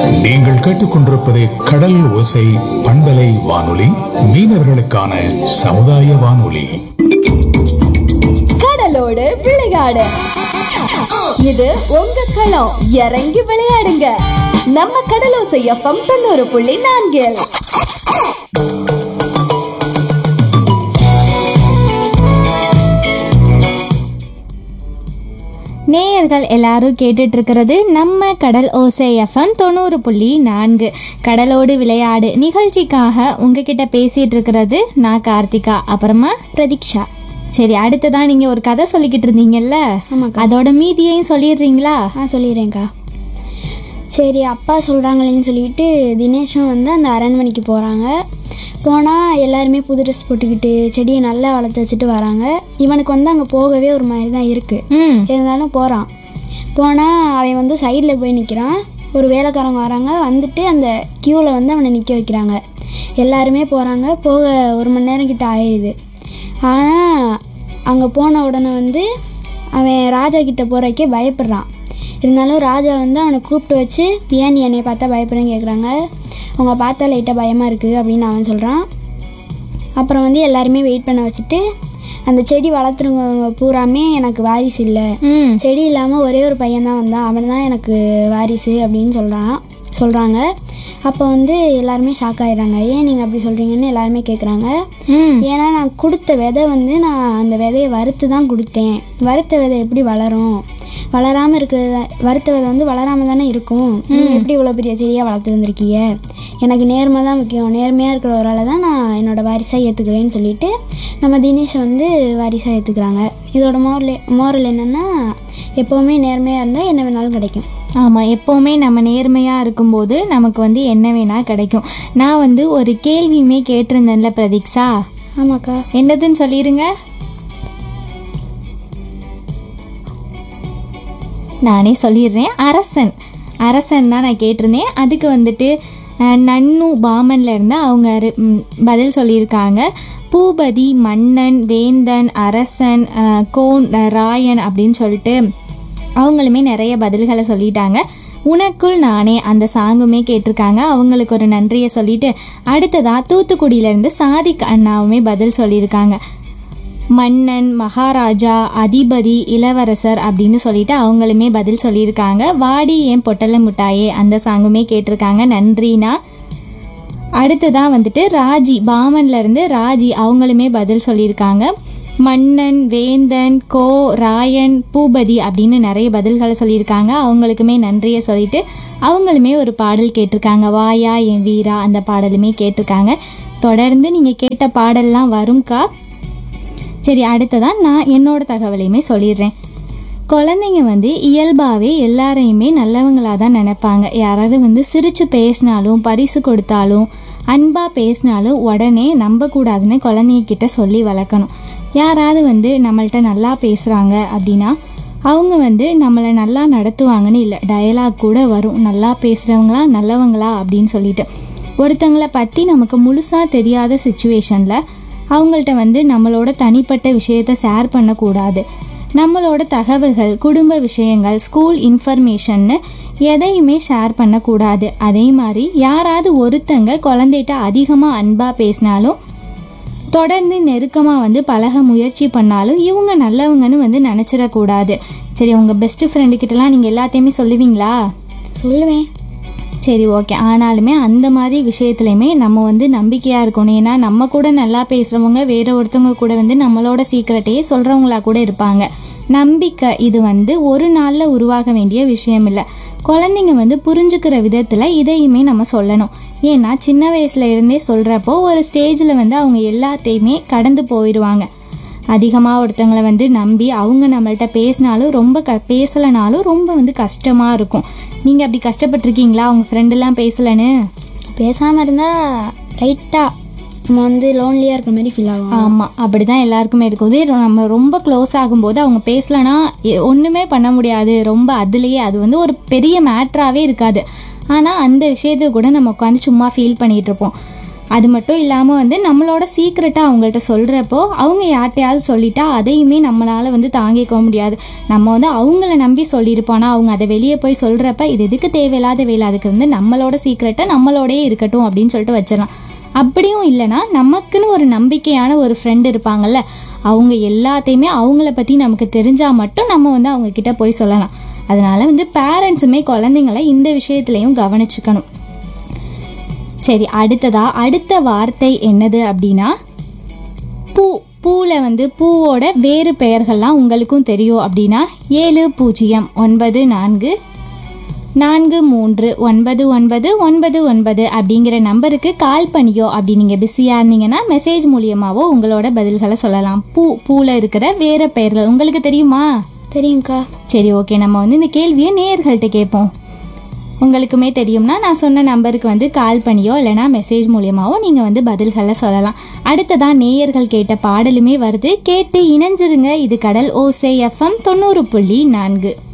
நீங்கள் கேட்டுக்கொண்டிருப்பது கடல் ஓசை பண்பலை வானொலி மீனவர்களுக்கான சமுதாய வானொலி கடலோடு விளையாடு இது உங்க களம் இறங்கி விளையாடுங்க நம்ம கடலோசை எஃப்எம் தொண்ணூறு புள்ளி நான்கில் நேயர்கள் எல்லாரும் கேட்டுட்டு இருக்கிறது நம்ம கடல் ஓசை எஃப்எம் தொண்ணூறு புள்ளி நான்கு கடலோடு விளையாடு நிகழ்ச்சிக்காக உங்ககிட்ட பேசிட்டு இருக்கிறது நான் கார்த்திகா அப்புறமா பிரதீக்ஷா சரி அடுத்ததான் நீங்க ஒரு கதை சொல்லிக்கிட்டு இருந்தீங்கல்ல ஆமாக்கா. அதோட மீதியையும் சொல்லிடுறீங்களா ஆ சொல்லிடுறேன்க்கா சரி அப்பா சொல்கிறாங்களேன்னு சொல்லிட்டு தினேஷும் வந்து அந்த அரண்மனைக்கு போகிறாங்க போனால் எல்லாருமே புது ட்ரெஸ் போட்டுக்கிட்டு செடியை நல்லா வளர்த்து வச்சுட்டு வராங்க இவனுக்கு வந்து அங்கே போகவே ஒரு மாதிரி தான் இருக்குது ம் இருந்தாலும் போகிறான் போனால் அவன் வந்து சைடில் போய் நிற்கிறான் ஒரு வேலைக்காரங்க வராங்க வந்துட்டு அந்த க்யூவில் வந்து அவனை நிற்க வைக்கிறாங்க எல்லாருமே போகிறாங்க போக ஒரு மணி நேரம் கிட்ட ஆயிடுது ஆனால் அங்கே போன உடனே வந்து அவன் ராஜா கிட்ட போகிறக்கே பயப்படுறான் இருந்தாலும் ராஜா வந்து அவனை கூப்பிட்டு வச்சு ஏன் நீ என்னை பார்த்தா பயப்படுறேன்னு கேட்குறாங்க அவங்க பார்த்தா லைட்டாக பயமாக இருக்குது அப்படின்னு அவன் சொல்கிறான் அப்புறம் வந்து எல்லாருமே வெயிட் பண்ண வச்சுட்டு அந்த செடி வளர்த்துறவங்க பூராமே எனக்கு வாரிசு இல்லை ம் செடி இல்லாமல் ஒரே ஒரு பையன் தான் வந்தான் அவன் தான் எனக்கு வாரிசு அப்படின்னு சொல்கிறான் சொல்கிறாங்க அப்போ வந்து எல்லாருமே ஷாக் ஆயிடுறாங்க ஏன் நீங்கள் அப்படி சொல்கிறீங்கன்னு எல்லாருமே கேட்குறாங்க ம் ஏன்னா நான் கொடுத்த விதை வந்து நான் அந்த விதையை வறுத்து தான் கொடுத்தேன் வறுத்த விதை எப்படி வளரும் வளராமல் இருக்கிறத வறுத்த விதை வந்து வளராமல் தானே இருக்கும் நீங்கள் எப்படி இவ்வளோ பெரிய செடியாக வளர்த்துருந்துருக்கீங்க எனக்கு நேர்மை தான் முக்கியம் நேர்மையாக இருக்கிற ஒரு ஆளை தான் நான் என்னோடய வாரிசாக ஏற்றுக்கிறேன்னு சொல்லிட்டு நம்ம தினேஷை வந்து வாரிசாக ஏற்றுக்கிறாங்க இதோட மோரல் மோரல் என்னென்னா எப்போவுமே நேர்மையாக இருந்தால் என்ன வேணாலும் கிடைக்கும் ஆமாம் எப்போவுமே நம்ம நேர்மையாக இருக்கும்போது நமக்கு வந்து என்ன வேணால் கிடைக்கும் நான் வந்து ஒரு கேள்வியுமே கேட்டிருந்தேன்ல பிரதீக்ஷா ஆமாக்கா என்னதுன்னு சொல்லிடுங்க நானே சொல்லிடுறேன் அரசன் அரசன் தான் நான் கேட்டிருந்தேன் அதுக்கு வந்துட்டு அஹ், நன்னு பாமன்ல இருந்து அவங்க ரி- ம், பதில் சொல்லியிருக்காங்க பூபதி மன்னன் வேந்தன் அரசன் அஹ், கோன் அஹ், ராயன் அப்படின்னு சொல்லிட்டு அவங்களுமே நிறைய பதில்களை சொல்லிட்டாங்க உனக்குள் நானே அந்த சாங்குமே கேட்டிருக்காங்க அவங்களுக்கு ஒரு நன்றியை சொல்லிட்டு அடுத்ததா தூத்துக்குடியிலேருந்து சாதிக் அண்ணாவுமே பதில் சொல்லியிருக்காங்க மன்னன் மகாராஜா அதிபதி இளவரசர் அப்படின்னு சொல்லிட்டு அவங்களுமே பதில் சொல்லியிருக்காங்க வாடி ஏன் பொட்டல முட்டாயே அந்த சாங்குமே கேட்டிருக்காங்க நன்றினா அடுத்ததான் வந்துட்டு ராஜி பாமன்ல இருந்து ராஜி அவங்களுமே பதில் சொல்லியிருக்காங்க மன்னன் வேந்தன் கோ ராயன் பூபதி அப்படின்னு நிறைய பதில்களை சொல்லியிருக்காங்க அவங்களுக்குமே நன்றியை சொல்லிட்டு அவங்களுமே ஒரு பாடல் கேட்டிருக்காங்க வாயா என் வீரா அந்த பாடலுமே கேட்டிருக்காங்க தொடர்ந்து நீங்கள் கேட்ட பாடல்லாம் வரும்க்கா சரி அடுத்ததான் நான் என்னோட தகவலையுமே சொல்லிடுறேன் குழந்தைங்க வந்து இயல்பாகவே எல்லாரையுமே நல்லவங்களாக தான் நினைப்பாங்க யாராவது வந்து சிரித்து பேசினாலும் பரிசு கொடுத்தாலும் அன்பாக பேசினாலும் உடனே நம்பக்கூடாதுன்னு குழந்தைங்க கிட்ட சொல்லி வளர்க்கணும் யாராவது வந்து நம்மள்ட்ட நல்லா பேசுகிறாங்க அப்படின்னா அவங்க வந்து நம்மளை நல்லா நடத்துவாங்கன்னு இல்லை டயலாக் கூட வரும் நல்லா பேசுகிறவங்களா நல்லவங்களா அப்படின்னு சொல்லிட்டு ஒருத்தங்களை பற்றி நமக்கு முழுசாக தெரியாத சுச்சுவேஷனில் அவங்கள்ட்ட வந்து நம்மளோட தனிப்பட்ட விஷயத்தை ஷேர் பண்ணக்கூடாது நம்மளோட தகவல்கள் குடும்ப விஷயங்கள் ஸ்கூல் இன்ஃபர்மேஷன்னு எதையுமே ஷேர் பண்ணக்கூடாது அதே மாதிரி யாராவது ஒருத்தங்க குழந்தைகிட்ட அதிகமாக அன்பாக பேசினாலும் தொடர்ந்து நெருக்கமாக வந்து பழக முயற்சி பண்ணாலும் இவங்க நல்லவங்கன்னு வந்து நினச்சிடக்கூடாது சரி உங்கள் பெஸ்ட் ஃப்ரெண்டுக்கிட்டலாம் நீங்கள் எல்லாத்தையுமே சொல்லுவீங்களா சொல்லுவேன் சரி ஓகே ஆனாலுமே அந்த மாதிரி விஷயத்துலையுமே நம்ம வந்து நம்பிக்கையாக இருக்கணும் ஏன்னா நம்ம கூட நல்லா பேசுகிறவங்க வேற ஒருத்தவங்க கூட வந்து நம்மளோட சீக்கிரட்டையே சொல்கிறவங்களா கூட இருப்பாங்க நம்பிக்கை இது வந்து ஒரு நாளில் உருவாக வேண்டிய விஷயம் இல்லை குழந்தைங்க வந்து புரிஞ்சுக்கிற விதத்தில் இதையுமே நம்ம சொல்லணும் ஏன்னா சின்ன வயசுல இருந்தே சொல்கிறப்போ ஒரு ஸ்டேஜில் வந்து அவங்க எல்லாத்தையுமே கடந்து போயிடுவாங்க அதிகமாக ஒருத்தங்களை வந்து நம்பி அவங்க நம்மள்ட்ட பேசினாலும் ரொம்ப க பேசலைனாலும் ரொம்ப வந்து கஷ்டமாக இருக்கும் நீங்கள் அப்படி கஷ்டப்பட்டிருக்கீங்களா உங்கள் ஃப்ரெண்டெல்லாம் பேசலைன்னு பேசாமல் இருந்தால் ரைட்டாக நம்ம வந்து லோன்லியாக இருக்கிற மாதிரி ஃபீல் ஆகும் ஆமாம் அப்படி தான் எல்லாருக்குமே இருக்கும் இதே நம்ம ரொம்ப க்ளோஸ் ஆகும்போது அவங்க பேசலைன்னா எ- ஒன்றுமே பண்ண முடியாது ரொம்ப அதுலேயே அது வந்து ஒரு பெரிய மேட்ராகவே இருக்காது ஆனால் அந்த விஷயத்தை கூட நம்ம உட்காந்து சும்மா ஃபீல் பண்ணிகிட்டு இருப்போம் அது மட்டும் இல்லாமல் வந்து நம்மளோட சீக்ரெட்டாக அவங்கள்ட்ட சொல்கிறப்போ அவங்க யார்கிட்டயாவது சொல்லிட்டா அதையுமே நம்மளால் வந்து தாங்கிக்க முடியாது நம்ம வந்து அவங்கள நம்பி சொல்லியிருப்போம் ஆனால் அவங்க அதை வெளியே போய் சொல்கிறப்ப இது எதுக்கு தேவையில்லாத வேலை அதுக்கு வந்து நம்மளோட சீக்ரெட்டை நம்மளோடயே இருக்கட்டும் அப்படின்னு சொல்லிட்டு வச்சிடலாம் அப்படியும் இல்லைன்னா நமக்குன்னு ஒரு நம்பிக்கையான ஒரு ஃப்ரெண்டு இருப்பாங்கல்ல அவங்க எல்லாத்தையுமே அவங்கள பற்றி நமக்கு தெரிஞ்சால் மட்டும் நம்ம வந்து அவங்க கிட்ட போய் சொல்லலாம் அதனால வந்து பேரண்ட்ஸுமே குழந்தைங்கள இந்த விஷயத்துலையும் கவனிச்சுக்கணும் சரி அடுத்ததா அடுத்த வார்த்தை என்னது அப்படின்னா பூ பூவில் வந்து பூவோட வேறு பெயர்கள்லாம் உங்களுக்கும் தெரியும் அப்படின்னா ஏழு பூஜ்ஜியம் ஒன்பது நான்கு நான்கு மூன்று ஒன்பது ஒன்பது ஒன்பது ஒன்பது அப்படிங்கிற நம்பருக்கு கால் பண்ணியோ அப்படி நீங்கள் பிஸியாக இருந்தீங்கன்னா மெசேஜ் மூலியமாவோ உங்களோட பதில்களை சொல்லலாம் பூ பூவில் இருக்கிற வேறு பெயர்கள் உங்களுக்கு தெரியுமா தெரியும்க்கா சரி ஓகே நம்ம வந்து இந்த கேள்வியை நேயர்கள்ட்ட கேட்போம் உங்களுக்குமே தெரியும்னா நான் சொன்ன நம்பருக்கு வந்து கால் பண்ணியோ இல்லைனா மெசேஜ் மூலியமாவோ நீங்கள் வந்து பதில்களை சொல்லலாம் அடுத்ததான் நேயர்கள் கேட்ட பாடலுமே வருது கேட்டு இணைஞ்சிருங்க இது கடல் ஓசை எஃப்எம் தொண்ணூறு புள்ளி நான்கு